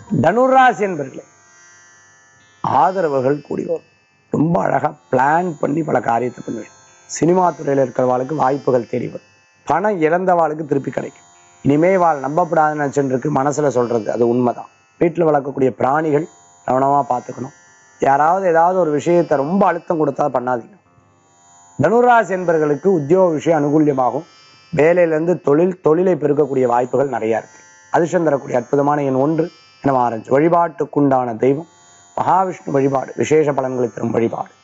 தனுராசி என்பர்களே ஆதரவுகள் கூடி வரும் ரொம்ப அழகா பிளான் பண்ணி பல காரியத்தை பண்ணுவேன் சினிமா துறையில இருக்கிறவாளுக்கு வாய்ப்புகள் தேடி வரும் பணம் இழந்தவாளுக்கு திருப்பி கிடைக்கும் இனிமே வாழ் நம்பப்படாதுன்னு நினைச்சுருக்கு மனசுல சொல்றது அது உண்மைதான் வீட்டில் வளர்க்கக்கூடிய பிராணிகள் கவனமா பார்த்துக்கணும் யாராவது ஏதாவது ஒரு விஷயத்தை ரொம்ப அழுத்தம் கொடுத்தா பண்ணாதீங்க தனுராசி என்பவர்களுக்கு உத்தியோக விஷயம் அனுகூல்யமாகும் வேலையிலேருந்து தொழில் தொழிலை பெருக்கக்கூடிய வாய்ப்புகள் நிறைய இருக்கு அதிர்ஷ்டம் தரக்கூடிய அற்புதமான எண் ஒன்று என ஆரஞ்சு வழிபாட்டுக்குண்டான தெய்வம் மகாவிஷ்ணு வழிபாடு விசேஷ பலன்களை தரும் வழிபாடு